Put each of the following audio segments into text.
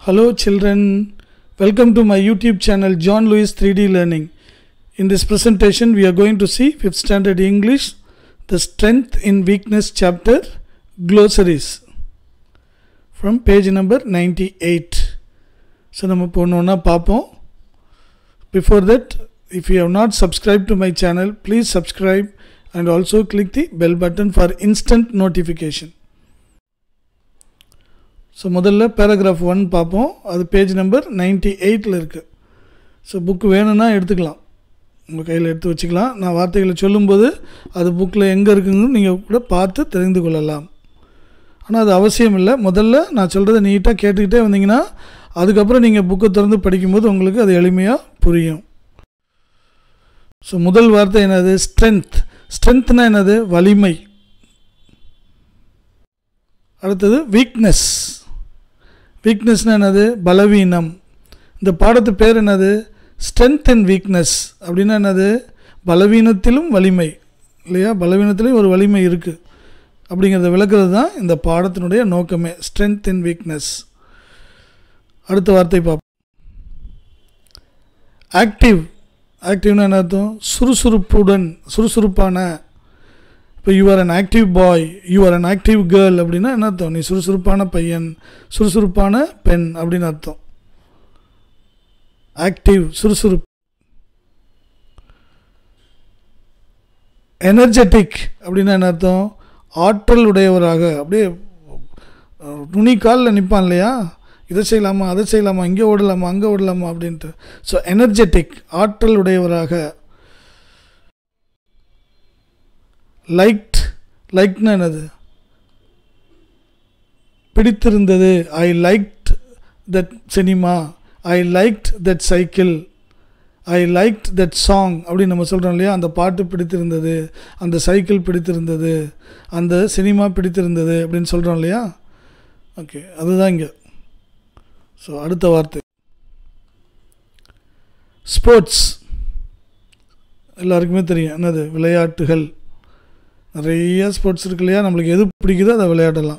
Hello, children. Welcome to my YouTube channel, John Lewis 3D Learning. In this presentation, we are going to see 5th standard English, the Strength in Weakness chapter, glossaries from page number 98. So, நம்ம இப்போ ஒன்று ஒன்றா பார்ப்போம் before that if you have not subscribe to my channel please subscribe and also click the bell button for instant notification so முதல்ல paragraph one பார்ப்போம் அது page number ninety எயிட்டில் இருக்குது ஸோ புக்கு வேணும்னா எடுத்துக்கலாம் உங்கள் கையில் எடுத்து வச்சுக்கலாம் நான் வார்த்தைகளை சொல்லும்போது அது புக்கில் எங்கே இருக்குன்னு நீங்கள் கூட பார்த்து தெரிந்து கொள்ளலாம் ஆனால் அது அவசியம் இல்லை முதல்ல நான் சொல்கிறத நீட்டாக கேட்டுக்கிட்டே வந்தீங்கன்னா அதுக்கப்புறம் நீங்கள் புக்கை திறந்து படிக்கும்போது உங்களுக்கு அது எளிமையாக புரியும் ஸோ முதல் வார்த்தை என்னது ஸ்ட்ரென்த் ஸ்ட்ரென்த்னா என்னது வலிமை அடுத்தது வீக்னஸ் வீக்னஸ்னால் என்னது பலவீனம் இந்த பாடத்து பேர் என்னது ஸ்ட்ரென்த் அண்ட் வீக்னஸ் அப்படின்னா என்னது பலவீனத்திலும் வலிமை இல்லையா பலவீனத்திலையும் ஒரு வலிமை இருக்குது அப்படிங்கிறத விளக்குறது தான் இந்த பாடத்தினுடைய நோக்கமே ஸ்ட்ரென்த் அண்ட் வீக்னஸ் அடுத்த வார்த்தை பார்ப்போம் ஆக்டிவ் ஆக்டிவ்னா என்ன அர்த்தம் சுறுசுறுப்புடன் சுறுசுறுப்பான இப்போ you are an active boy you are an active girl அப்படின்னா என்ன அர்த்தம் நீ சுறுசுறுப்பான பையன் சுறுசுறுப்பான பெண் அப்படின்னு அர்த்தம் ஆக்டிவ் சுறுசுறுப்பு எனர்ஜெட்டிக் அப்படின்னா என்ன அர்த்தம் ஆற்றல் உடையவராக அப்படியே நுனி காலில் நிற்பான் இல்லையா இதை செய்யலாமா அதை செய்யலாமா இங்கே ஓடலாமா அங்கே ஓடலாமா அப்படின்ட்டு ஸோ எனர்ஜெட்டிக் ஆற்றல் உடையவராக லைக்ட் லைக்னா என்னது பிடித்திருந்தது I liked that cinema I liked that cycle I liked that song அப்படின்னு நம்ம சொல்கிறோம் இல்லையா அந்த பாட்டு பிடித்திருந்தது அந்த சைக்கிள் பிடித்திருந்தது அந்த சினிமா பிடித்திருந்தது அப்படின்னு சொல்கிறோம் இல்லையா ஓகே அதுதான் இங்கே ஸோ அடுத்த வார்த்தை ஸ்போர்ட்ஸ் எல்லாருக்குமே தெரியும் என்னது விளையாட்டுகள் நிறைய ஸ்போர்ட்ஸ் இருக்கு இல்லையா நம்மளுக்கு எது பிடிக்குதோ அதை விளையாடலாம்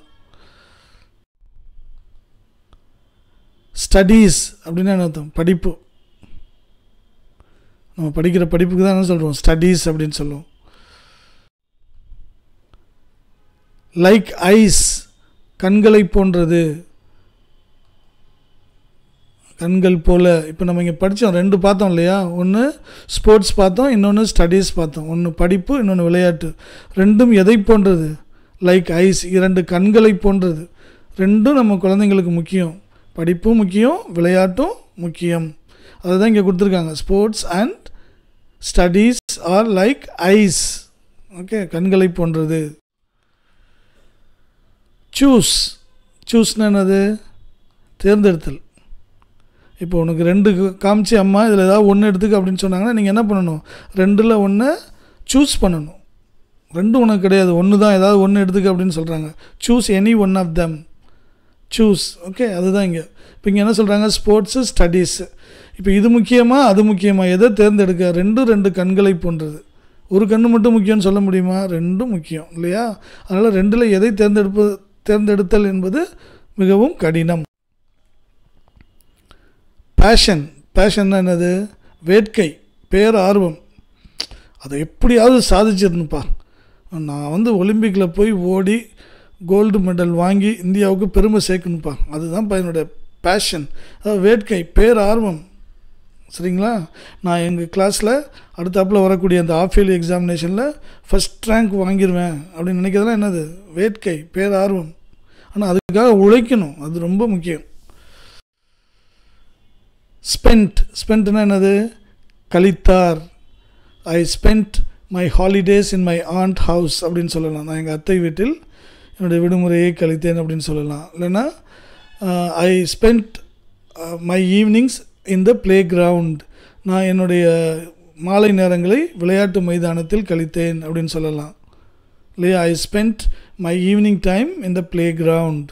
ஸ்டடீஸ் அப்படின்னா என்ன அர்த்தம் படிப்பு நம்ம படிக்கிற படிப்புக்கு தான் என்ன சொல்கிறோம் ஸ்டடீஸ் அப்படின்னு சொல்லுவோம் லைக் ஐஸ் கண்களை போன்றது கண்கள் போல் இப்போ நம்ம இங்கே படித்தோம் ரெண்டு பார்த்தோம் இல்லையா ஒன்று ஸ்போர்ட்ஸ் பார்த்தோம் இன்னொன்று ஸ்டடீஸ் பார்த்தோம் ஒன்று படிப்பு இன்னொன்று விளையாட்டு ரெண்டும் எதை போன்றது லைக் ஐஸ் இரண்டு கண்களை போன்றது ரெண்டும் நம்ம குழந்தைங்களுக்கு முக்கியம் படிப்பும் முக்கியம் விளையாட்டும் முக்கியம் அதுதான் இங்கே கொடுத்துருக்காங்க sports and studies are like eyes okay கண்களை போன்றது சூஸ் சூஸ்னா என்னது தேர்ந்தெடுத்தல் இப்போ உனக்கு ரெண்டு காமிச்சு அம்மா இதில் ஏதாவது ஒன்று எடுத்துக்க அப்படின்னு சொன்னாங்கன்னா நீங்கள் என்ன பண்ணணும் ரெண்டில் ஒன்று சூஸ் பண்ணணும் ரெண்டும் உனக்கு கிடையாது ஒன்று தான் ஏதாவது ஒன்று எடுத்துக்க அப்படின்னு சொல்கிறாங்க choose any one of them choose okay அதுதான் இங்கே இப்போ இங்கே என்ன சொல்கிறாங்க ஸ்போர்ட்ஸு ஸ்டடீஸு இப்போ இது முக்கியமாக அது முக்கியமாக எதை தேர்ந்தெடுக்க ரெண்டும் ரெண்டு கண்களை போன்றது ஒரு கண்ணு மட்டும் முக்கியம்னு சொல்ல முடியுமா ரெண்டும் முக்கியம் இல்லையா அதனால் ரெண்டில் எதை தேர்ந்தெடுப்பு தேர்ந்தெடுத்தல் என்பது மிகவும் கடினம் பேஷன் பேஷன்னா என்னது வேட்கை பேர் ஆர்வம் அதை எப்படியாவது சாதிச்சிருந்துப்பா நான் வந்து ஒலிம்பிக்கில் போய் ஓடி கோல்டு மெடல் வாங்கி இந்தியாவுக்கு பெருமை சேர்க்கணுப்பா அதுதான் என்னோடய பேஷன் அதாவது வேட்கை பேர் ஆர்வம் சரிங்களா நான் எங்கள் கிளாஸில் அடுத்தாப்பில் வரக்கூடிய அந்த ஆஃப் இயர்லி எக்ஸாமினேஷனில் ஃபஸ்ட் ரேங்க் வாங்கிடுவேன் அப்படின்னு நினைக்கிறதுலாம் என்னது வேட்கை பேர் ஆர்வம் ஆனால் அதுக்காக உழைக்கணும் அது ரொம்ப முக்கியம் ஸ்பெண்ட் ஸ்பெண்ட்னா என்னது கழித்தார் I spend my holidays in my aunt house அப்படின்னு சொல்லலாம் நான் எங்கள் அத்தை வீட்டில் என்னுடைய விடுமுறையை கழித்தேன் அப்படின்னு சொல்லலாம் இல்லைன்னா I spend my evenings in the playground நான் என்னுடைய மாலை நேரங்களை விளையாட்டு மைதானத்தில் கழித்தேன் அப்படின்னு சொல்லலாம் இல்லையா I spend my evening time in the playground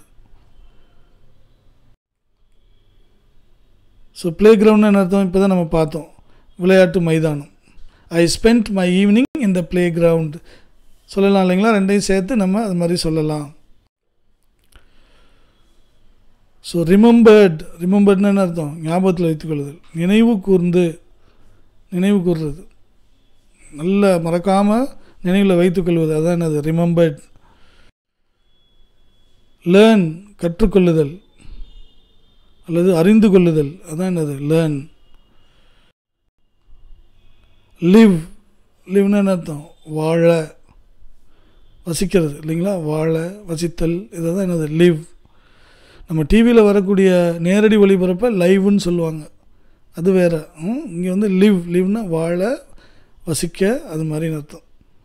so play கிரவுண்ட்னு அர்த்தம் இப்போ தான் நம்ம பார்த்தோம் விளையாட்டு மைதானம் I spend my evening in the playground சொல்லலாம் இல்லைங்களா ரெண்டையும் சேர்த்து நம்ம அது மாதிரி சொல்லலாம் ஸோ ரிமெம்பர்ட் ரிமெம்பர்ட்னு என்ன அர்த்தம் ஞாபகத்தில் வைத்துக்கொள்ளுதல் நினைவு கூர்ந்து நினைவு கூர்றது நல்ல மறக்காமல் நினைவில் வைத்துக்கொள்வது அதான் என்னது ரிமெம்பர்ட் லேர்ன் கற்றுக்கொள்ளுதல் அல்லது அறிந்து கொள்ளுதல் அதான் என்னது லேர்ன் லிவ் லிவ்னு என்ன அர்த்தம் வாழ வசிக்கிறது இல்லைங்களா வாழ வசித்தல் இதை தான் என்னது லிவ் நம்ம டிவியில் வரக்கூடிய நேரடி ஒளிபரப்பை லைவ்னு சொல்லுவாங்க அது வேறு இங்கே வந்து லிவ் லிவ்னா வாழ வசிக்க அது மாதிரின்னு அர்த்தம்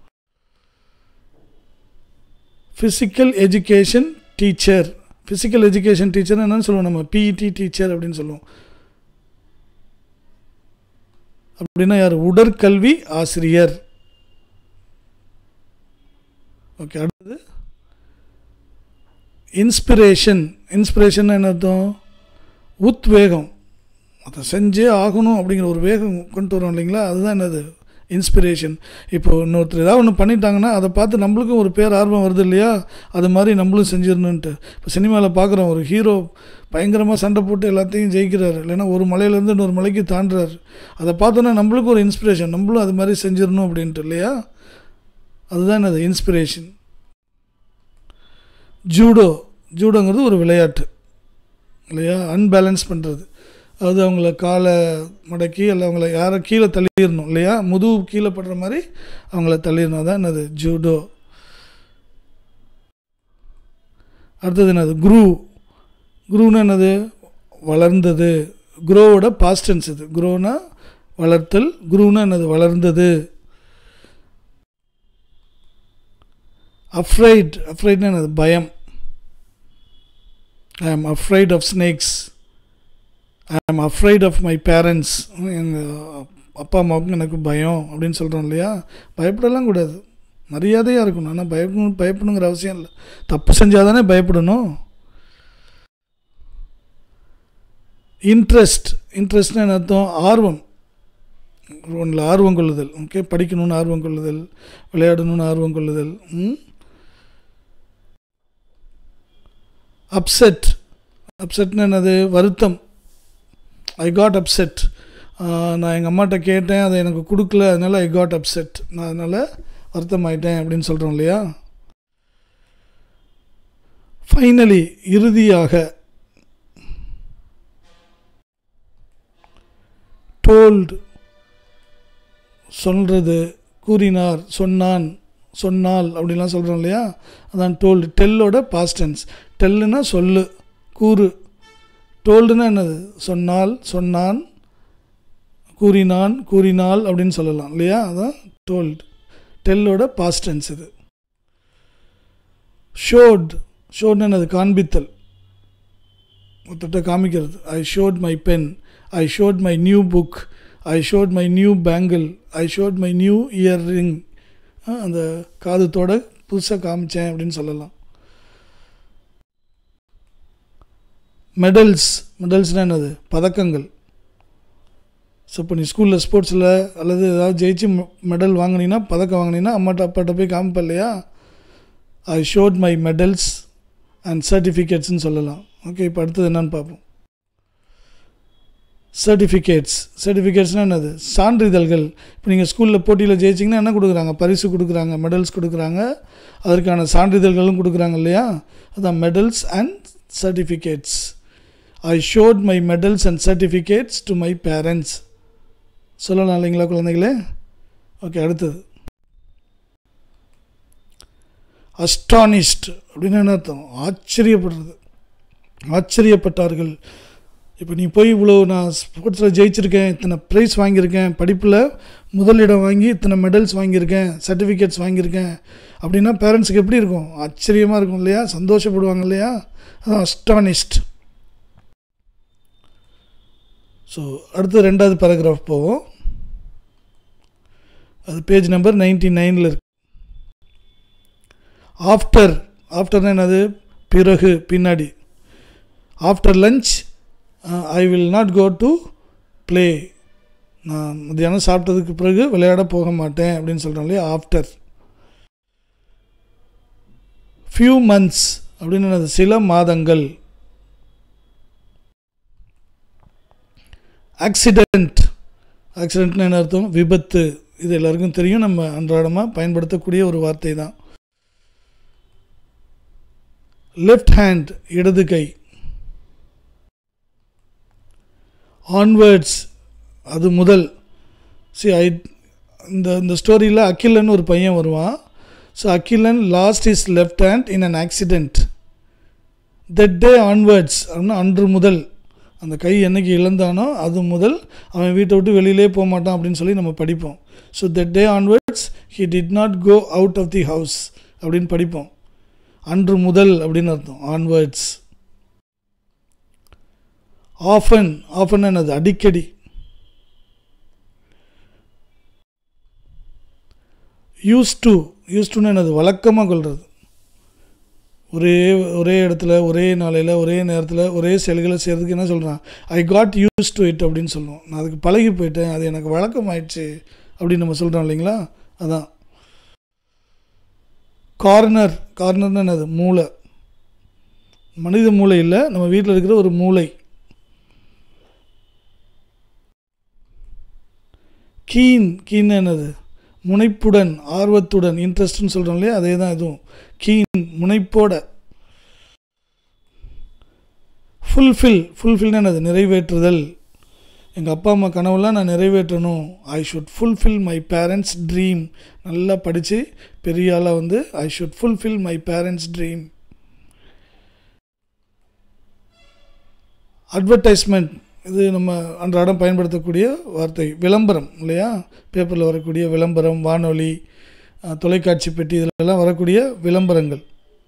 physical education teacher physical education teacher என்னன்னு சொல்லுவோம் நம்ம பிஇடி டீச்சர் அப்படின்னு சொல்லுவோம் அப்படின்னா யார் உடற்கல்வி ஆசிரியர் ஓகே அடுத்தது இன்ஸ்பிரேஷன் இன்ஸ்பிரேஷன் என்ன அர்த்தம் உத்வேகம் அதை செஞ்சே ஆகணும் அப்படிங்கிற ஒரு வேகம் கொண்டு வரோம் இல்லைங்களா அதுதான் என்னது இன்ஸ்பிரேஷன் இப்போ இன்னொருத்தர் ஏதாவது ஒன்று பண்ணிட்டாங்கன்னா அதை பார்த்து நம்மளுக்கும் ஒரு பேர் ஆர்வம் வருது இல்லையா அது மாதிரி நம்மளும் செஞ்சிடணுன்ட்டு இப்போ சினிமாவில் பார்க்குறோம் ஒரு ஹீரோ பயங்கரமாக சண்டை போட்டு எல்லாத்தையும் ஜெயிக்கிறாரு இல்லைன்னா ஒரு மலையிலேருந்து இன்னொரு மலைக்கு தாண்டுறாரு அதை பார்த்தோன்னா நம்மளுக்கும் ஒரு இன்ஸ்பிரேஷன் நம்மளும் அது மாதிரி செஞ்சிடணும் அப்படின்ட்டு இல்லையா அதுதான் என்னது இன்ஸ்பிரேஷன் ஜூடோ ஜூடோங்கிறது ஒரு விளையாட்டு இல்லையா அன்பேலன்ஸ் பண்ணுறது அதாவது அவங்கள காலை மடக்கி இல்லை அவங்கள யாரை கீழே தள்ளிடணும் இல்லையா முதுகு கீழே படுற மாதிரி அவங்கள தள்ளிடணும் அதான் என்னது ஜூடோ அடுத்தது என்னது குரு குருன்னா என்னது வளர்ந்தது குரோவோட பாஸ்டன்ஸ் இது குரோனா வளர்த்தல் குருன்னா என்னது வளர்ந்தது அஃப்ரைட் அஃப்ரைட்னா என்னது பயம் ஐ ஆம் அஃப்ரைட் ஆஃப் ஸ்னேக்ஸ் ஐ ஆம் அஃப்ரைட் ஆஃப் மை பேரண்ட்ஸ் எங்கள் அப்பா அம்மாவுக்கும் எனக்கு பயம் அப்படின்னு சொல்கிறோம் இல்லையா பயப்படலாம் கூடாது மரியாதையாக இருக்கணும் ஆனால் பயப்படணும் பயப்படணுங்கிற அவசியம் இல்லை தப்பு செஞ்சால் தானே பயப்படணும் இன்ட்ரெஸ்ட் இன்ட்ரெஸ்ட்னா என்ன அர்த்தம் ஆர்வம் ஒன்றில் ஆர்வம் கொள்ளுதல் ஓகே படிக்கணும்னு ஆர்வம் கொள்ளுதல் விளையாடணும்னு ஆர்வம் கொள்ளுதல் அப்செட் அப்செட்னு என்னது வருத்தம் ஐ காட் அப்செட் நான் எங்கள் அம்மாட்ட கேட்டேன் அதை எனக்கு கொடுக்கல அதனால் ஐ காட் அப்செட் நான் அதனால் வருத்தம் ஆயிட்டேன் அப்படின்னு சொல்கிறோம் இல்லையா ஃபைனலி இறுதியாக டோல்டு சொல்கிறது கூறினார் சொன்னான் சொன்னால் அப்படின்லாம் சொல்கிறோம் இல்லையா அதான் டோல்டு டெல்லோட பாஸ்டன்ஸ் டெல்லுனா சொல்லு கூறு டோல்டுனா என்னது சொன்னால் சொன்னான் கூறினான் கூறினாள் அப்படின்னு சொல்லலாம் இல்லையா அதான் டோல்டு டெல்லோட பாஸ்டன்ஸ் இது ஷோட் ஷோட்னு என்னது காண்பித்தல் ஒருத்தட்ட காமிக்கிறது I showed my pen I showed my new book I showed my new bangle I showed my new earring அந்த காதுத்தோட புதுசாக காமிச்சேன் அப்படின்னு சொல்லலாம் மெடல்ஸ் மெடல்ஸ்னால் என்னது பதக்கங்கள் ஸோ இப்போ நீ ஸ்கூலில் ஸ்போர்ட்ஸில் அல்லது ஏதாவது ஜெயிச்சு மெடல் வாங்கினீங்கன்னா பதக்கம் வாங்கினீங்கன்னா அம்மாட்ட அப்பாட்ட போய் காமிப்ப இல்லையா I showed my medals and சர்டிஃபிகேட்ஸ்னு சொல்லலாம் ஓகே இப்போ அடுத்தது என்னன்னு பார்ப்போம் சர்டிஃபிகேட்ஸ் சர்டிஃபிகேட்ஸ்னால் என்னது சான்றிதழ்கள் இப்போ நீங்கள் ஸ்கூலில் போட்டியில் ஜெயிச்சிங்கன்னா என்ன கொடுக்குறாங்க பரிசு கொடுக்குறாங்க மெடல்ஸ் கொடுக்குறாங்க அதற்கான சான்றிதழ்களும் கொடுக்குறாங்க இல்லையா அதான் medals and certificates I showed my medals and certificates to my parents சொல்லலாம் இல்லைங்களா குழந்தைகளே ஓகே அடுத்தது அஸ்டானிஸ்ட் அப்படின்னு என்ன அர்த்தம் ஆச்சரியப்படுறது ஆச்சரியப்பட்டார்கள் இப்போ நீ போய் இவ்வளோ நான் ஸ்போர்ட்ஸில் ஜெயிச்சிருக்கேன் இத்தனை ப்ரைஸ் வாங்கியிருக்கேன் படிப்பில் முதலிடம் வாங்கி இத்தனை மெடல்ஸ் வாங்கியிருக்கேன் சர்டிஃபிகேட்ஸ் வாங்கியிருக்கேன் அப்படின்னா பேரண்ட்ஸுக்கு எப்படி இருக்கும் ஆச்சரியமாக இருக்கும் இல்லையா சந்தோஷப்படுவாங்க இல்லையா அதான் அஸ்டானிஸ்ட் ஸோ அடுத்து ரெண்டாவது பேராகிராஃப் போவோம் அது பேஜ் நம்பர் நைன்டி நைனில் இருக்கு ஆஃப்டர் ஆஃப்டர்னா என்னது பிறகு பின்னாடி after lunch I will not go to play நான் மத்தியானம் சாப்பிட்டதுக்கு பிறகு விளையாட போக மாட்டேன் அப்படின்னு சொல்கிறோம் இல்லையா ஆஃப்டர் ஃபியூ மந்த்ஸ் அப்படின்னு என்னது சில மாதங்கள் ஆக்சிடெண்ட் ஆக்சிடென்ட்னு என்ன அர்த்தம் விபத்து இது எல்லாருக்கும் தெரியும் நம்ம அன்றாடமாக பயன்படுத்தக்கூடிய ஒரு வார்த்தை தான் லெஃப்ட் ஹேண்ட் இடது கை ஆன்வேர்ட்ஸ் அது முதல் சி ஐ இந்த இந்த ஸ்டோரியில் அகிலன் ஒரு பையன் வருவான் so Akilan lost is left hand in an accident that day onwards அப்படின்னா அன்று முதல் அந்த கை என்னைக்கு இழந்தானோ அது முதல் அவன் வீட்டை விட்டு வெளியிலே போக மாட்டான் அப்படின்னு சொல்லி நம்ம படிப்போம் so that day onwards he did not go out of the house அப்படின்னு படிப்போம் அன்று முதல் அப்படின்னு அர்த்தம் ஆன்வேர்ட்ஸ் ஆஃபன் ஆஃபன் என்னது அடிக்கடி யூஸ் டு யூஸ் டுன்னு என்னது வழக்கமாக கொள்வது ஒரே ஒரே இடத்துல ஒரே நாளையில் ஒரே நேரத்தில் ஒரே செயல்களை செய்கிறதுக்கு என்ன சொல்கிறான் I got used to it அப்படின்னு சொல்லுவோம் நான் அதுக்கு பழகி போயிட்டேன் அது எனக்கு வழக்கமாயிடுச்சு அப்படின்னு நம்ம சொல்கிறோம் இல்லைங்களா அதான் கார்னர் கார்னர்னு என்னது மூளை மனித மூளை இல்லை நம்ம வீட்டில் இருக்கிற ஒரு மூளை கீன் கீன் என்னது முனைப்புடன் ஆர்வத்துடன் இன்ட்ரெஸ்ட்னு சொல்கிறோம் இல்லையா அதே தான் இதுவும் கீன் முனைப்போட ஃபுல்ஃபில் ஃபுல்ஃபில்னு என்னது நிறைவேற்றுதல் எங்கள் அப்பா அம்மா கனவுலாம் நான் நிறைவேற்றணும் I should fulfil my parents dream நல்லா படித்து பெரிய ஆளாக வந்து I should fulfil my parents dream advertisement இது நம்ம அன்றாடம் பயன்படுத்தக்கூடிய வார்த்தை விளம்பரம் இல்லையா பேப்பரில் வரக்கூடிய விளம்பரம் வானொலி அஹ், தொலைக்காட்சி பெட்டி இதிலெல்லாம் வரக்கூடிய விளம்பரங்கள்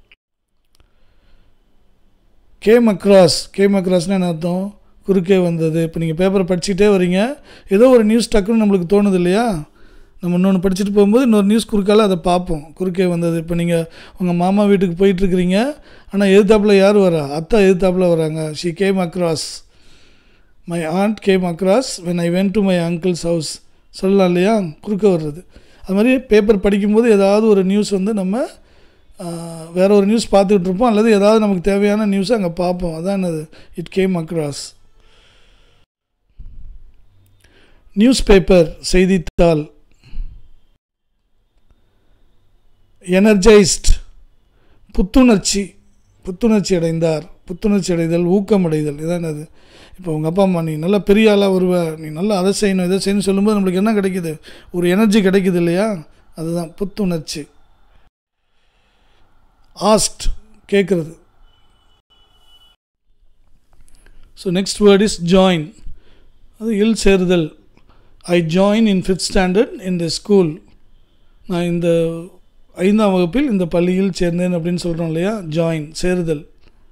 கேம் அக்ராஸ் கேம் அக்ராஸ்னால் என்ன அர்த்தம் குறுக்கே வந்தது இப்போ நீங்கள் பேப்பரை படிச்சுக்கிட்டே வரீங்க ஏதோ ஒரு நியூஸ் டக்குன்னு நம்மளுக்கு தோணுது இல்லையா நம்ம இன்னொன்று படிச்சுட்டு போகும்போது இன்னொரு நியூஸ் குறுக்கால அதை பார்ப்போம் குறுக்கே வந்தது இப்போ நீங்கள் உங்கள் மாமா வீட்டுக்கு போயிட்டுருக்கிறீங்க ஆனால் எதிர்த்தாப்புல யார் வரா அத்தா எதிர்த்தாப்புல வராங்க she came across my aunt came across when I went to my uncle's house சொல்லலாம் இல்லையா குறுக்க வர்றது அது மாதிரி பேப்பர் படிக்கும்போது ஏதாவது ஒரு நியூஸ் வந்து நம்ம ஆஹ், வேற ஒரு நியூஸ் பார்த்துக்கிட்டு இருப்போம் அல்லது ஏதாவது நமக்கு தேவையான நியூஸ் அங்கே பார்ப்போம் அதான் என்னது it came across newspaper செய்தித்தாள் எனர்ஜைஸ்ட் புத்துணர்ச்சி புத்துணர்ச்சி அடைந்தார் புத்துணர்ச்சி அடைதல் ஊக்கம் அடைதல் இதான் அது இப்போ உங்கள் அப்பா அம்மா நீ நல்லா பெரிய ஆளாக வருவ நீ நல்லா அதை செய்யணும் இதை செய்யணும் சொல்லும்போது நம்மளுக்கு என்ன கிடைக்குது ஒரு எனர்ஜி கிடைக்குது இல்லையா அதுதான் புத்துணர்ச்சி ஆஸ்ட் கேட்குறது so next word is join அது இல் சேருதல் I join in fifth standard in the school நான் இந்த ஐந்தாம் வகுப்பில் இந்த பள்ளியில் சேர்ந்தேன் அப்படின்னு சொல்கிறோம் இல்லையா ஜாயின் சேருதல்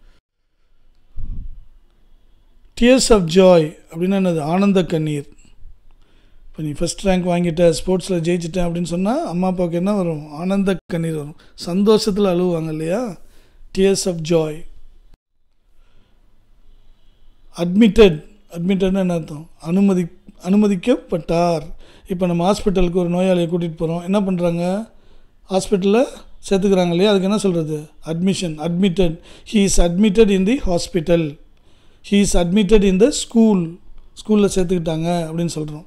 டியர்ஸ் ஆஃப் ஜாய் அப்படின்னா என்னது ஆனந்த கண்ணீர் இப்போ நீ ஃபஸ்ட் ரேங்க் வாங்கிட்ட ஸ்போர்ட்ஸில் ஜெயிச்சிட்டேன் அப்படின்னு சொன்னால் அம்மா அப்பாவுக்கு என்ன வரும் ஆனந்த கண்ணீர் வரும் சந்தோஷத்தில் அழுவாங்க இல்லையா டியர்ஸ் ஆஃப் ஜாய் அட்மிட்டட் அட்மிட்டட்னு என்ன அர்த்தம் அனுமதி அனுமதிக்கப்பட்டார் இப்போ நம்ம ஹாஸ்பிட்டலுக்கு ஒரு நோயாளியை கூட்டிகிட்டு போகிறோம் என்ன பண்ணுறாங்க ஹாஸ்பிட்டலில் சேர்த்துக்கிறாங்க இல்லையா அதுக்கு என்ன சொல்கிறது admission admitted he is admitted in the hospital he is admitted in the school ஸ்கூலில் சேர்த்துக்கிட்டாங்க அப்படின்னு சொல்கிறோம்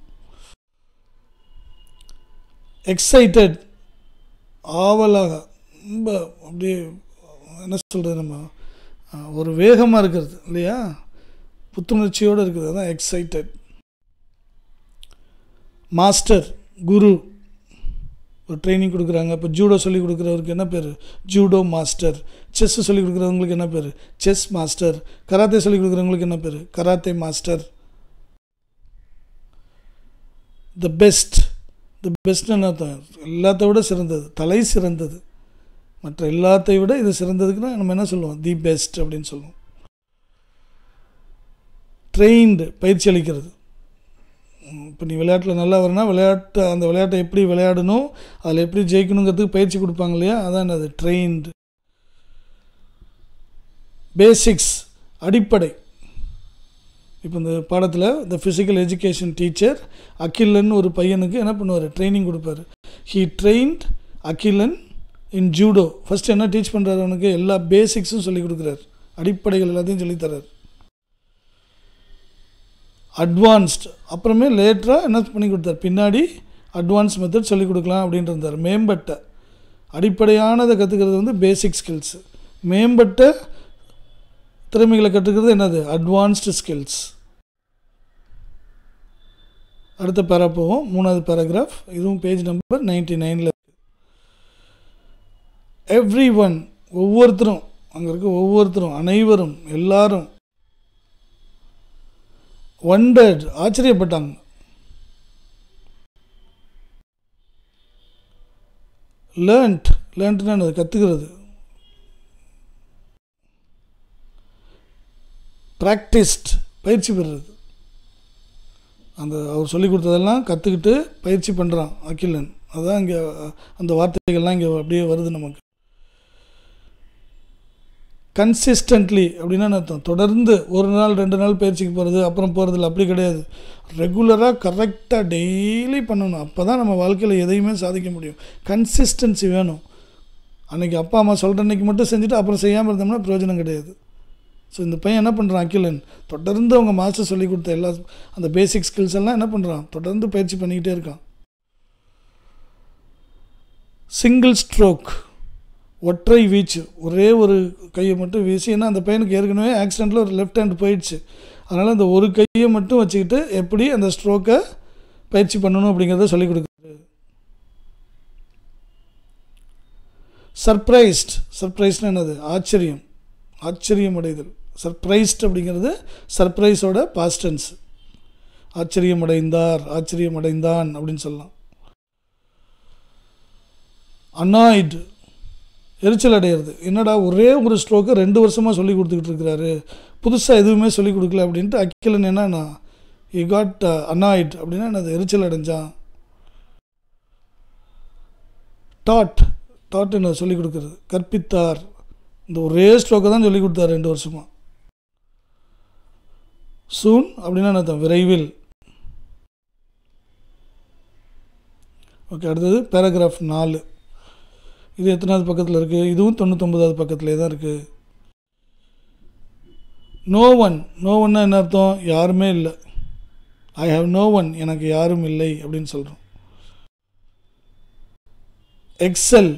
எக்ஸைட்டட் ஆவலாக ரொம்ப அப்படியே என்ன சொல்கிறது நம்ம அஹ், ஒரு வேகமாக இருக்கிறது இல்லையா புத்துணர்ச்சியோடு இருக்குது அதான் எக்ஸைட்டட் மாஸ்டர் குரு ஒரு ட்ரைனிங் கொடுக்குறாங்க இப்போ ஜூடோ சொல்லி கொடுக்குறவருக்கு என்ன பேர் ஜூடோ மாஸ்டர் செஸ் சொல்லி கொடுக்குறவங்களுக்கு என்ன பேர் செஸ் மாஸ்டர் கராத்தே சொல்லி கொடுக்குறவங்களுக்கு என்ன பேர் karate master the best the பெஸ்ட்னு என்ன அர்த்தம் எல்லாத்த விட சிறந்தது தலை சிறந்தது மற்ற எல்லாத்தை விட இது சிறந்ததுக்குன்னா நம்ம என்ன சொல்லுவோம் தி பெஸ்ட் அப்படின்னு சொல்லுவோம் ட்ரெயின்டு பயிற்சி அளிக்கிறது இப்போ நீ விளையாட்டில் நல்லா வரனா விளையாட்டு அந்த விளையாட்டை எப்படி விளையாடணும் அதில் எப்படி ஜெயிக்கணுங்கிறதுக்கு பயிற்சி கொடுப்பாங்க இல்லையா அதான் அது ட்ரெயின்டு பேசிக்ஸ் அடிப்படை இப்போ இந்த பாடத்தில் இந்த ஃபிசிக்கல் எஜுகேஷன் டீச்சர் அகிலன் ஒரு பையனுக்கு என்ன பண்ணுவார் ட்ரைனிங் கொடுப்பாரு he trained Akilan in judo first என்ன டீச் பண்ணுறாரு அவனுக்கு எல்லா பேசிக்ஸும் சொல்லி கொடுக்குறாரு அடிப்படைகள் எல்லாத்தையும் சொல்லித் தர்றாரு அட்வான்ஸ்ட் அப்புறமே லேட்டராக என்ன பண்ணி கொடுத்தார் பின்னாடி அட்வான்ஸ் மெத்தட் சொல்லிக் கொடுக்கலாம் அப்படின்ட்டு இருந்தார் மேம்பட்ட அடிப்படையானதை கற்றுக்கிறது வந்து பேசிக் ஸ்கில்ஸ் மேம்பட்ட திறமைகளை கற்றுக்கிறது என்னது அட்வான்ஸ்டு ஸ்கில்ஸ் அடுத்த பேரா போவோம் மூணாவது பேராகிராஃப் இதுவும் பேஜ் நம்பர் நைன்டி நைனில் எவ்ரி ஒன் ஒவ்வொருத்தரும் அங்கே இருக்க ஒவ்வொருத்தரும் அனைவரும் எல்லாரும் ஒண்டர்ட் ஆச்சரியப்பட்டாங்க லேர்ன்ட் லேர்ன்ட்னா என்னது கற்றுக்கிறது ப்ராக்டிஸ்ட் பயிற்சி பெறுறது அந்த அவர் சொல்லி கொடுத்ததெல்லாம் கற்றுக்கிட்டு பயிற்சி பண்ணுறான் அகிலன் அதுதான் இங்கே அந்த வார்த்தைகள்லாம் இங்கே அப்படியே வருது நமக்கு கன்சிஸ்டன்ட்லி அப்படின்னா என்ன அர்த்தம் தொடர்ந்து ஒரு நாள் ரெண்டு நாள் பயிற்சிக்கு போகிறது அப்புறம் போகிறதில்ல அப்படி கிடையாது ரெகுலராக கரெக்டாக டெய்லி பண்ணணும் அப்போ தான் நம்ம வாழ்க்கையில் எதையுமே சாதிக்க முடியும் கன்சிஸ்டன்சி வேணும் அன்றைக்கி அப்பா அம்மா சொல்கிற அன்றைக்கி மட்டும் செஞ்சுட்டு அப்புறம் செய்யாமல் இருந்தோம்னா பிரயோஜனம் கிடையாது ஸோ இந்த பையன் என்ன பண்ணுறான் அகிலன் தொடர்ந்து அவங்க மாஸ்டர் சொல்லி கொடுத்த எல்லா அந்த பேசிக் ஸ்கில்ஸ் எல்லாம் என்ன பண்ணுறான் தொடர்ந்து பயிற்சி பண்ணிக்கிட்டே இருக்கான் சிங்கிள் ஸ்ட்ரோக் ஒற்றை வீச்சு ஒரே ஒரு கையை மட்டும் வீசி ஏன்னா அந்த பையனுக்கு ஏற்கனவே ஆக்சிடெண்ட்டில் ஒரு லெஃப்ட் ஹேண்ட் போயிடுச்சு அதனால் அந்த ஒரு கையை மட்டும் வச்சுக்கிட்டு எப்படி அந்த ஸ்ட்ரோக்கை பயிற்சி பண்ணணும் அப்படிங்கிறத சொல்லிக் கொடுக்குறாரு சர்ப்ரைஸ்ட் சர்ப்ரைஸ்னு என்னது ஆச்சரியம் ஆச்சரியம் அடைதல் சர்ப்ரைஸ்ட் அப்படிங்கிறது சர்ப்ரைஸோட பாஸ்டன்ஸ் ஆச்சரியம் அடைந்தார் ஆச்சரியம் அடைந்தான் அப்படின்னு சொல்லலாம் அனாய்டு எரிச்சல் அடையிறது என்னடா ஒரே ஒரு ஸ்ட்ரோக்கை ரெண்டு வருஷமாக சொல்லி கொடுத்துக்கிட்டு இருக்கிறாரு புதுசாக எதுவுமே சொல்லி கொடுக்கல அப்படின்ட்டு அக்கிலன் என்னன்னா இ காட் அனாய்ட் அப்படின்னா என்னது எரிச்சல் அடைஞ்சான் டாட் டாட் என்ன சொல்லி கொடுக்குறது கற்பித்தார் இந்த ஒரே ஸ்ட்ரோக்கை தான் சொல்லி கொடுத்தார் ரெண்டு வருஷமாக சூன் அப்படின்னா என்ன விரைவில் ஓகே அடுத்தது பேராகிராஃப் நாலு இது எத்தனாவது பக்கத்தில் இருக்குது இதுவும் தொண்ணூத்தொம்பதாவது பக்கத்துலேயே தான் இருக்குது நோ ஒன் நோ ஒன்னா என்ன அர்த்தம் யாருமே இல்லை ஐ ஹாவ் நோ ஒன் எனக்கு யாரும் இல்லை அப்படின்னு சொல்கிறோம் எக்ஸல்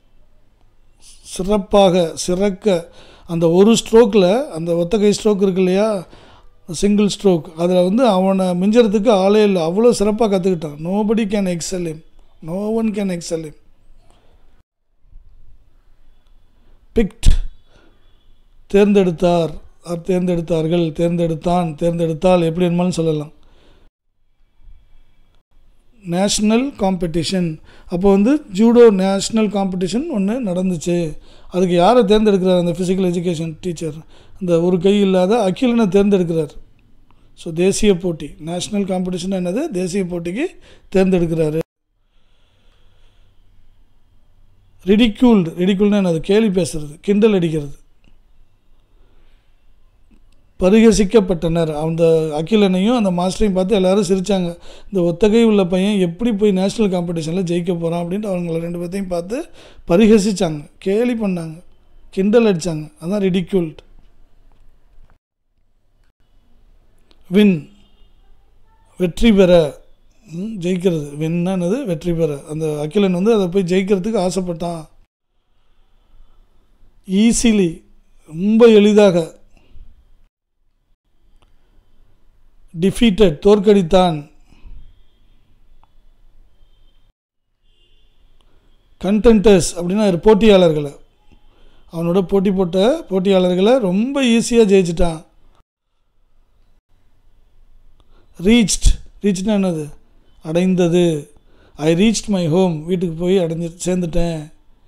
சிறப்பாக சிறக்க அந்த ஒரு ஸ்ட்ரோக்கில் அந்த ஒத்த கை ஸ்ட்ரோக் இருக்கு இல்லையா சிங்கிள் ஸ்ட்ரோக் அதில் வந்து அவனை மிஞ்சறதுக்கு ஆளே இல்லை அவ்வளோ சிறப்பாக கற்றுக்கிட்டான் nobody can excel him no one can excel him picked தேர்ந்தெடுத்தார் ஆர் தேர்ந்தெடுத்தார்கள் தேர்ந்தெடுத்தான் தேர்ந்தெடுத்தால் எப்படி வேணுமாலும் சொல்லலாம் நேஷ்னல் காம்படிஷன் அப்போ வந்து ஜூடோ நேஷ்னல் காம்படிஷன் ஒன்று நடந்துச்சு அதுக்கு யாரை தேர்ந்தெடுக்கிறார் அந்த ஃபிசிக்கல் எஜுகேஷன் டீச்சர் அந்த ஒரு கை இல்லாத அகிலனை தேர்ந்தெடுக்கிறார் ஸோ தேசிய போட்டி நேஷ்னல் காம்படிஷன் என்னது தேசிய போட்டிக்கு தேர்ந்தெடுக்கிறாரு ரிடிக்யூல்டு ரிடிக்யூல்னா என்னது கேலி பேசுறது கிண்டல் அடிக்கிறது பரிகசிக்கப்பட்டனர் அந்த அகிலனையும் அந்த மாஸ்டரையும் பார்த்து எல்லாரும் சிரித்தாங்க இந்த ஒத்தகை உள்ள பையன் எப்படி போய் நேஷ்னல் காம்படிஷனில் ஜெயிக்க போகிறான் அப்படின்ட்டு அவங்கள ரெண்டு பேர்த்தையும் பார்த்து பரிகசித்தாங்க கேலி பண்ணாங்க கிண்டல் அடித்தாங்க அதான் ரிடிக்யூல்ட் வின் வெற்றி பெற ம், ஜெயிக்கிறது வின்னா என்னது வெற்றி பெற அந்த அகிலன் வந்து அதை போய் ஜெயிக்கிறதுக்கு ஆசைப்பட்டான் ஈஸிலி ரொம்ப எளிதாக டிஃபீட்டட் தோற்கடித்தான் கண்டென்டர்ஸ் அப்படின்னா ஒரு போட்டியாளர்களை அவனோட போட்டி போட்ட போட்டியாளர்களை ரொம்ப ஈஸியாக ஜெயிச்சிட்டான் ரீச்ட் ரீச்னா என்னது அடைந்தது ஐ ரீச்ட் மை ஹோம் வீட்டுக்கு போய் அடைஞ்சு சேர்ந்துட்டேன்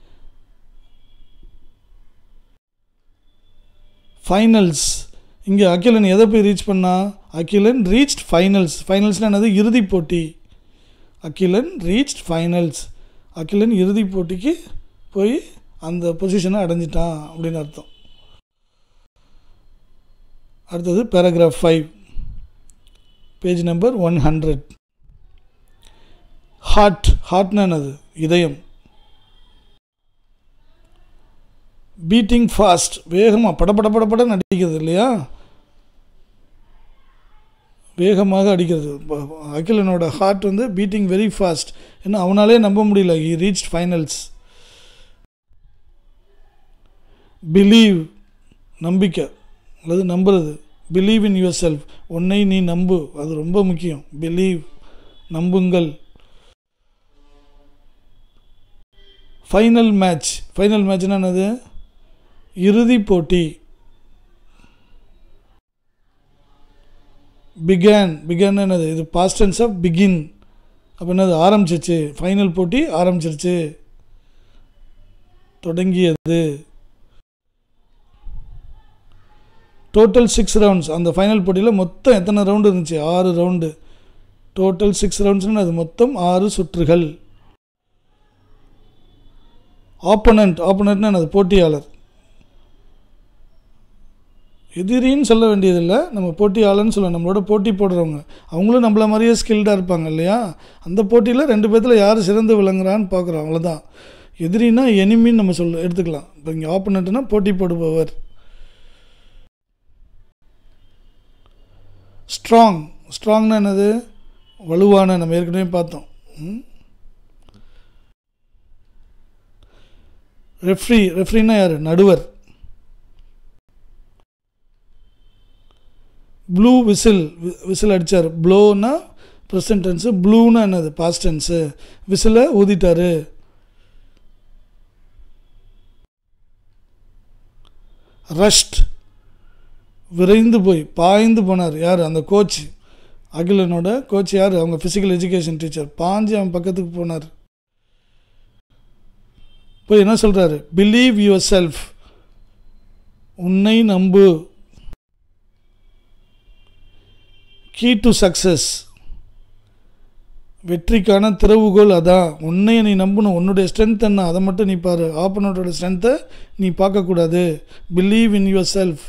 ஃபைனல்ஸ் இங்கே அகிலன் எதை போய் ரீச் பண்ணா அகிலன் ரீச்ட் ஃபைனல்ஸ் ஃபைனல்ஸ்னால் என்னது இறுதிப் போட்டி அகிலன் ரீச்ட் ஃபைனல்ஸ் அகிலன் இறுதிப் போட்டிக்கு போய் அந்த பொசிஷனை அடைஞ்சிட்டான் அப்படின்னு அர்த்தம் அடுத்தது paragraph five page number one hundred heart ஹார்ட்னா என்னது இதயம் பீட்டிங் ஃபாஸ்ட் வேகமாக படபட படபட நடிக்கிறது இல்லையா வேகமாக அடிக்கிறது ப- அகிலனோட ஹார்ட் வந்து பீட்டிங் வெரி ஃபாஸ்ட் ஏன்னா அவனாலே நம்ப முடியல ஹி ரீச் ஃபைனல்ஸ் பிலீவ் நம்பிக்கை அல்லது நம்புறது பிலீவ் இன் யுவர் செல்ஃப் உன்னை நீ நம்பு அது ரொம்ப முக்கியம் பிலீவ் நம்புங்கள் ஃபைனல் மேட்ச் ஃபைனல் மேட்ச்னா என்னது இறுதிப் போட்டி பிகேன் பிகேன் என்னது இது பாஸ்ட் டென்ஸ் ஆஃப் பிகின் அப்போ என்னது ஆரம்பிச்சிருச்சு ஃபைனல் போட்டி ஆரம்பிச்சிருச்சு தொடங்கியது டோட்டல் சிக்ஸ் ரவுண்ட்ஸ் அந்த ஃபைனல் போட்டியில் மொத்தம் எத்தனை ரவுண்டு இருந்துச்சு ஆறு ரவுண்டு டோட்டல் சிக்ஸ் ரவுண்ட்ஸ்னு அது மொத்தம் ஆறு சுற்றுகள் ஆப்போனண்ட் ஆப்போனண்ட்னா என்னது போட்டியாளர் எதிரின்னு சொல்ல வேண்டியதில்லை நம்ம போட்டியாளர்னு சொல்ல நம்மளோட போட்டி போடுறவங்க அவங்களும் நம்மள மாதிரியே ஸ்கில்டாக இருப்பாங்க இல்லையா அந்த போட்டியில் ரெண்டு பேர்த்தில் யார் சிறந்து விளங்குறான்னு பார்க்குறோம் அவ்வளோதான் எதிரின்னா எனிமின்னு நம்ம சொல்ல எடுத்துக்கலாம் இப்போ இங்கே ஆப்போனண்ட்னா போட்டி போடுபவர் ஸ்ட்ராங் ஸ்ட்ராங்னா என்னது வலுவான நம்ம ஏற்கனவே பார்த்தோம் ரெஃப்ரி ரெஃப்ரின்னா யார் நடுவர் ப்ளூ விசில் விசில் அடித்தார் ப்ளோனா ப்ரெசன்ட் டென்ஸு ப்ளூனா என்னது பாஸ்ட் டென்ஸு விசிலை ஊதிட்டாரு ரஷ்ட் விரைந்து போய் பாய்ந்து போனார் யார் அந்த கோச் அகிலனோட கோச் யார் அவங்க ஃபிசிக்கல் எஜுகேஷன் டீச்சர் பாஞ்சு அவன் பக்கத்துக்கு போனார் போய் என்ன சொல்கிறாரு பிலீவ் யுவர் செல்ஃப் உன்னை நம்பு கீ டு சக்ஸஸ் வெற்றிக்கான திறவுகோல் அதான் உன்னை நீ நம்பணும் உன்னுடைய ஸ்ட்ரென்த் என்ன அதை மட்டும் நீ பாரு ஆப்பனோட்டோட ஸ்ட்ரென்த்தை நீ பார்க்கக்கூடாது believe in yourself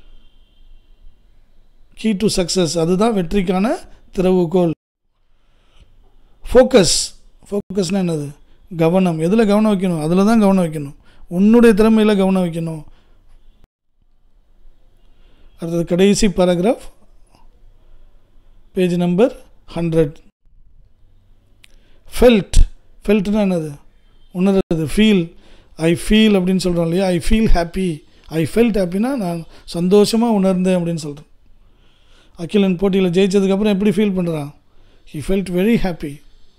key to success அதுதான் வெற்றிக்கான திறவுகோல் ஃபோக்கஸ் ஃபோக்கஸ்னால் என்னது கவனம் எதில் கவனம் வைக்கணும் அதில் தான் கவனம் வைக்கணும் உன்னுடைய திறமையில் கவனம் வைக்கணும் அடுத்தது கடைசி paragraph page number hundred felt ஃபெல்ட்னா என்னது உணர்றது ஃபீல் ஐ ஃபீல் அப்படின்னு சொல்கிறோம் இல்லையா I feel happy I felt ஹாப்பினா நான் சந்தோஷமாக உணர்ந்தேன் அப்படின்னு சொல்கிறேன் அகிலன் போட்டியில் ஜெயிச்சதுக்கப்புறம் எப்படி ஃபீல் பண்ணுறான் he felt very happy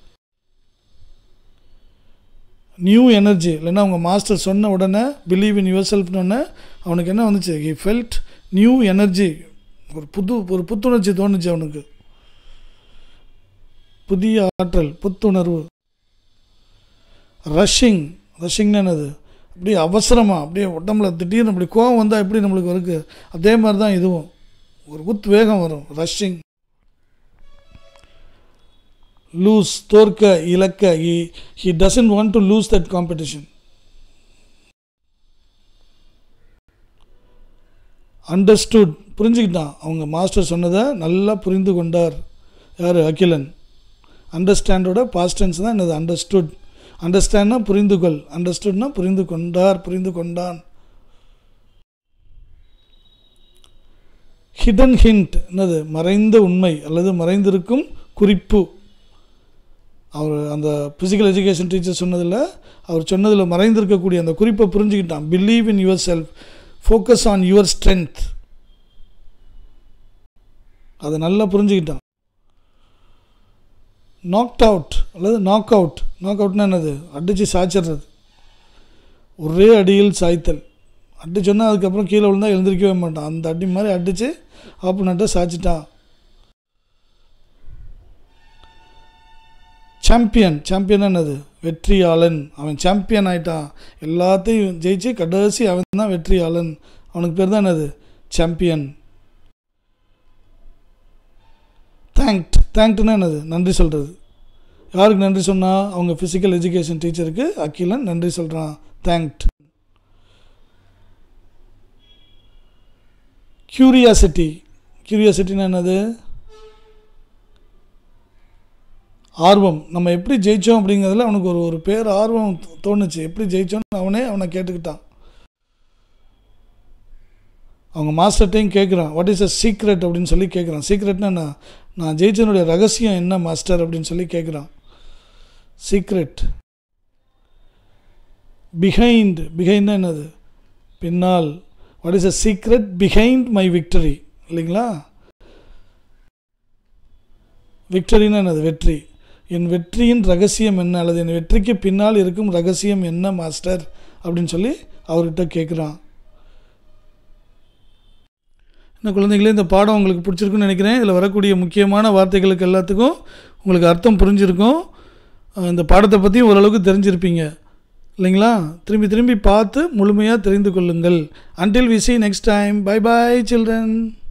new energy இல்லைன்னா அவங்க மாஸ்டர் சொன்ன உடனே பிலீவ் இன் யுவர் செல்ஃப்னு அவனுக்கு என்ன வந்துச்சு ஹி ஃபெல்ட் நியூ எனர்ஜி ஒரு புது ஒரு புத்துணர்ச்சி தோணுச்சு அவனுக்கு புதிய ஆற்றல் புத்துணர்வு ரஷ்ஷிங் ரஷ்ஷிங்னா என்னது அப்படியே அவசரமாக அப்படியே உடம்புல திடீர்னு அப்படி கோவம் வந்தால் எப்படி நம்மளுக்கு இருக்கு அதே மாதிரி தான் இதுவும் ஒரு உத் வேகம் வரும் ரஷ்ஷிங் லூஸ் தோற்க இலக்க he he doesn't want to lose that competition understood புரிஞ்சுக்கிட்டான் அவங்க மாஸ்டர் சொன்னதை நல்லா புரிந்து கொண்டார் யார் அகிலன் அண்டர்ஸ்டாண்டோட பாஸ்டன்ஸ் தான் என்னது அண்டர்ஸ்டுட் அண்டர்ஸ்டாண்ட்னா புரிந்து கொள் அண்டர்ஸ்டுட்னா புரிந்து கொண்டார் புரிந்து கொண்டான் ஹிடன் ஹிண்ட் என்னது மறைந்த உண்மை அல்லது மறைந்திருக்கும் குறிப்பு அவர் அந்த ஃபிசிக்கல் எஜுகேஷன் டீச்சர் சொன்னதில் அவர் சொன்னதில் மறைந்திருக்கக்கூடிய அந்த குறிப்பை புரிஞ்சுக்கிட்டான் believe in yourself focus on your strength அதை நல்லா புரிஞ்சுக்கிட்டான் நாக்ட் அவுட் அல்லது நாக் அவுட் நாக் அவுட்னா என்னது அடித்து சாய்ச்சிடுறது ஒரே அடியில் சாய்த்தல் அடிச்சோன்னா அதுக்கப்புறம் கீழே விழுந்தால் எழுந்திருக்கவே மாட்டான் அந்த அடி மாதிரி அடித்து ஆப்போனண்ட்டை சாய்ச்சிட்டான் சாம்பியன் சாம்பியன் என்னது வெற்றியாளன் அவன் சாம்பியன் ஆயிட்டான் எல்லாத்தையும் ஜெயிச்சு கடைசி அவன் தான் வெற்றியாளன் அவனுக்கு பேர் தான் என்னது சாம்பியன் தேங்க்ட் தேங்க்ட்னா என்னது நன்றி சொல்கிறது யாருக்கு நன்றி சொன்னால் அவங்க ஃபிசிக்கல் எஜுகேஷன் டீச்சருக்கு அகிலன் நன்றி சொல்கிறான் தேங்க்ட் கியூரியாசிட்டி கியூரியாசிட்டினா என்னது ஆர்வம் நம்ம எப்படி ஜெயித்தோம் அப்படிங்கிறதுல அவனுக்கு ஒரு ஒரு பேர் ஆர்வம் தோணுச்சு எப்படி ஜெயித்தோன்னு அவனே அவனை கேட்டுக்கிட்டான் அவங்க மாஸ்டர்கிட்டையும் கேட்குறான் வாட் இஸ் அ சீக்ரெட் அப்படின்னு சொல்லி கேட்குறான் சீக்ரெட்னா என்ன நான் ஜெயிச்சனுடைய ரகசியம் என்ன மாஸ்டர் அப்படின்னு சொல்லி கேட்குறான் சீக்ரெட் பிஹைண்ட் பிஹைண்ட்னா என்னது பின்னால் what is a secret behind my victory இல்லைங்களா விக்டரின்னா என்னது வெற்றி என் வெற்றியின் ரகசியம் என்ன அல்லது என் வெற்றிக்கு பின்னால் இருக்கும் ரகசியம் என்ன மாஸ்டர் அப்படின்னு சொல்லி அவர்கிட்ட கேட்குறான் என்ன குழந்தைகளே இந்த பாடம் உங்களுக்கு பிடிச்சிருக்குன்னு நினைக்கிறேன் இதில் வரக்கூடிய முக்கியமான வார்த்தைகளுக்கு எல்லாத்துக்கும் உங்களுக்கு அர்த்தம் புரிஞ்சிருக்கும் அஹ் இந்த பாடத்தை பற்றியும் ஓரளவுக்கு தெரிஞ்சிருப்பீங்க இல்லைங்களா திரும்பி திரும்பி பார்த்து முழுமையாக தெரிந்து கொள்ளுங்கள் until we see next time bye bye children